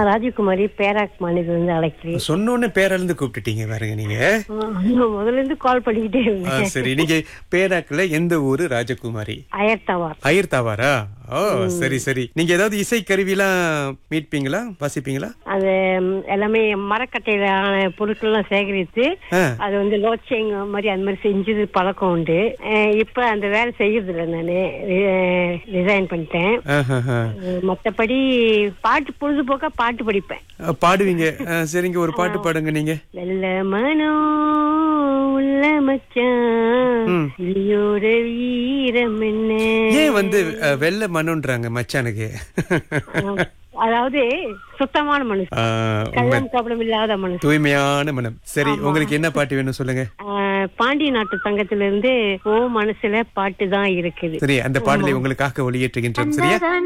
ராஜகுமாரி Perak மாநிலத்திலிருந்து அழைக்கிறேன் சொன்னோன்னு பேரழுந்து கூப்பிட்டுட்டீங்க பாருங்க நீங்க ஆ, முதல்ல இருந்து கால் பண்ணிக்கிட்டே ஆ, இருந்தேன் சரி நீங்க பேராக்குல எந்த ஊரு ராஜகுமாரி அயர்த்தவார் அயர்த்தாவாரா ஓ சரி சரி நீங்க ஏதாவது இசை கருவிலாம் மீட்பீங்களா வாசிப்பீங்களா அது ம், எல்லாமே மரக்கட்டையிலான பொருட்கள்லாம் சேகரித்து ஆ. அது வந்து லோச்சேங் மாதிரி அந்த மாதிரி செஞ்சது பழக்கம் உண்டு அஹ் இப்ப அந்த வேலை செய்யறது இல்லை நானு ரிசைன் பண்ணிட்டேன் ஆஹாஹா. அஹ் மத்தபடி பாட்டு பொழுதுபோக்கா பாட்டு படிப்பேன் ஆ, பாடுவீங்க ஆ, சரிங்க ஒரு பாட்டு பாடுங்க நீங்க வெள்ள மனோ உள்ள மச்சான் ம். விழியோட வீரம் என்ன ஏன் வந்து அ, வெள்ளை மனுன்றாங்க மச்சானுக்கு அதாவது சுத்தமான மனசு ஆ, உண்மை கள்ளம் கபடம் இல்லாத மனசு தூய்மையான மனம் சரி உங்களுக்கு என்ன பாட்டு வேணும் சொல்லுங்க ஆஹ் பாண்டிய நாட்டு சங்கத்திலிருந்து ஓ மனசுல பாட்டு தான் இருக்குது சரி அந்த பாடலை உங்களுக்காக ஒளியேற்றுகின்றோம் சரியா